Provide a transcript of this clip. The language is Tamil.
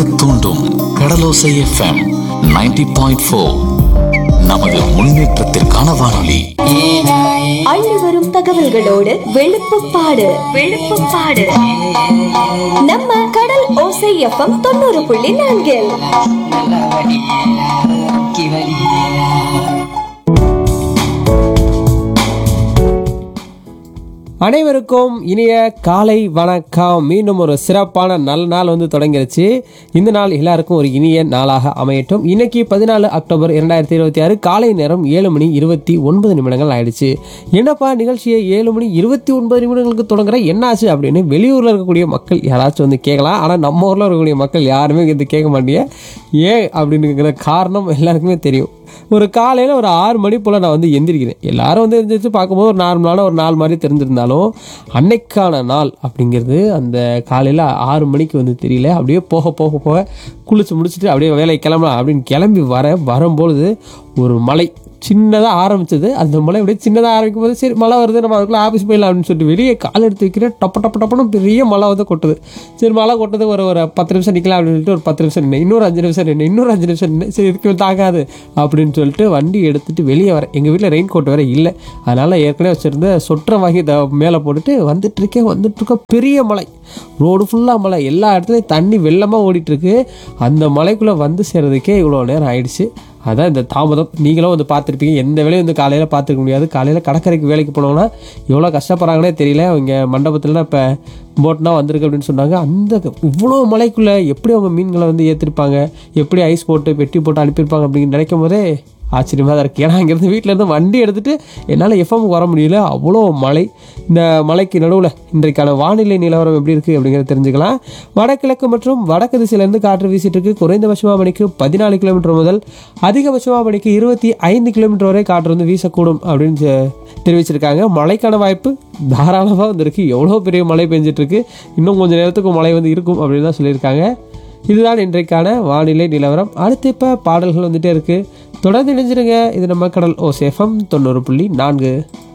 கேட்க தூண்டும் கடலோசை எஃப்எம் 90.4 பாயிண்ட் ஃபோர் நமது முன்னேற்றத்திற்கான வானொலி அள்ளி வரும் தகவல்களோடு வெளுப்புப்பாடு வெளுப்புப்பாடு நம்ம கடல் ஓசை எஃப்எம் தொண்ணூறு புள்ளி நான்கில் நல்ல வடி கி வடி அனைவருக்கும் இனிய காலை வணக்கம் மீண்டும் ஒரு சிறப்பான நல்ல நாள் வந்து தொடங்கிருச்சு இந்த நாள் எல்லாருக்கும் ஒரு இனிய நாளாக அமையட்டும் இன்னைக்கு பதினாலு அக்டோபர் இரண்டாயிரத்தி இருபத்தி ஆறு காலை நேரம் ஏழு மணி இருபத்தி ஒன்பது நிமிடங்கள் ஆயிடுச்சு என்னப்பா நிகழ்ச்சியை ஏழு மணி இருபத்தி ஒன்பது நிமிடங்களுக்கு தொடங்குற என்னாச்சு அப்படின்னு வெளியூரில் இருக்கக்கூடிய மக்கள் யாராச்சும் வந்து கேட்கலாம் ஆனால் நம்ம ஊரில் இருக்கக்கூடிய மக்கள் யாருமே வந்து கேட்க மாட்டீங்க ஏன் அப்படிங்கிற காரணம் எல்லாருக்குமே தெரியும் ஒரு காலையில் ஒரு ஆறு மணி போல் நான் வந்து எந்திரிக்கிறேன் எல்லாரும் வந்து எந்திரிச்சு பார்க்கும்போது ஒரு நார்மலான ஒரு நாள் மாதிரி தெரிஞ்சிருந்தாலும் அன்னைக்கான நாள் அப்படிங்கிறது அந்த காலையில் ஆறு மணிக்கு வந்து தெரியல அப்படியே போக போக போக குளிச்சு முடிச்சுட்டு அப்படியே வேலைக்கு கிளம்பலாம் அப்படின்னு கிளம்பி வர வரும்பொழுது ஒரு மலை சின்னதாக ஆரம்பிச்சது அந்த மலை அப்படியே சின்னதாக ஆரம்பிக்கும் போது சரி மழை வருது நம்ம அதுக்குள்ளே ஆஃபீஸ் போயிடலாம் அப்படின்னு சொல்லிட்டு வெளியே கால் எடுத்து வைக்கிறேன் டப்ப டப்ப டப்புன்னு பெரிய மழை வந்து கொட்டுது சரி மழை கொட்டது ஒரு ஒரு பத்து நிமிஷம் நிற்கலாம் அப்படின்னு சொல்லிட்டு ஒரு பத்து நிமிஷம் நின்று இன்னொரு அஞ்சு நிமிஷம் நின்று இன்னொரு அஞ்சு நிமிஷம் நின்று சரி இதுக்கு மேல தாங்காது அப்படின்னு சொல்லிட்டு வண்டி எடுத்துட்டு வெளியே வரேன் எங்கள் வீட்டில் ரெயின் கோட் வேறு இல்லை அதனால் ஏற்கனவே வச்சுருந்த சொற்றை வாங்கி த மேலே போட்டுட்டு வந்துட்டு இருக்கேன் வந்துட்டு இருக்க பெரிய மலை ரோடு ஃபுல்லாக மலை எல்லா இடத்துலையும் தண்ணி வெள்ளமாக ஓடிட்டு இருக்கு அந்த மலைக்குள்ளே வந்து சேர்றதுக்கே இவ்வளோ நேரம் ஆயிடுச்சு அதான் இந்த தாமதம் நீங்களும் வந்து பார்த்துருப்பீங்க எந்த வேலையும் வந்து காலையில் பார்த்துருக்க முடியாது காலையில் கடற்கரைக்கு வேலைக்கு போனோம்னா எவ்வளோ கஷ்டப்படுறாங்கன்னே தெரியல அவங்க மண்டபத்துலலாம் இப்போ போட்னா வந்திருக்கு அப்படின்னு சொன்னாங்க அந்த இவ்வளோ மலைக்குள்ளே எப்படி அவங்க மீன்களை வந்து ஏற்றிருப்பாங்க எப்படி ஐஸ் போட்டு பெட்டி போட்டு அனுப்பியிருப்பாங்க அப்படின்னு நினைக்கும் போதே ஆச்சரியமாக தான் இருக்குது ஏன்னா அங்கேருந்து வீட்டிலேருந்து வண்டி எடுத்துகிட்டு என்னால் எஃப்எம் வர முடியல அவ்வளோ மழை இந்த மலைக்கு நடுவில் இன்றைக்கான வானிலை நிலவரம் எப்படி இருக்குது அப்படிங்கிறத தெரிஞ்சுக்கலாம் வடகிழக்கு மற்றும் வடக்கு திசையிலேருந்து காற்று வீசிட்டு இருக்கு குறைந்தபட்சமாக மணிக்கு பதினாலு கிலோமீட்டர் முதல் அதிகபட்சமாக மணிக்கு இருபத்தி ஐந்து கிலோமீட்டர் வரை காற்று வந்து வீசக்கூடும் அப்படின்னு தெ- தெரிவிச்சிருக்காங்க மழைக்கான வாய்ப்பு தாராளமாக வந்திருக்கு எவ்வளோ பெரிய மழை பெஞ்சிட்டு இருக்கு இன்னும் கொஞ்சம் நேரத்துக்கு மழை வந்து இருக்கும் அப்படின்னு தான் சொல்லியிருக்காங்க இதுதான் இன்றைக்கான வானிலை நிலவரம் அடுத்து இப்போ பாடல்கள் வந்துட்டே இருக்கு தொடர்ந்து இணைஞ்சிருங்க இது நம்ம கடல் ஓ சேஃபம் தொண்ணூறு புள்ளி நான்கு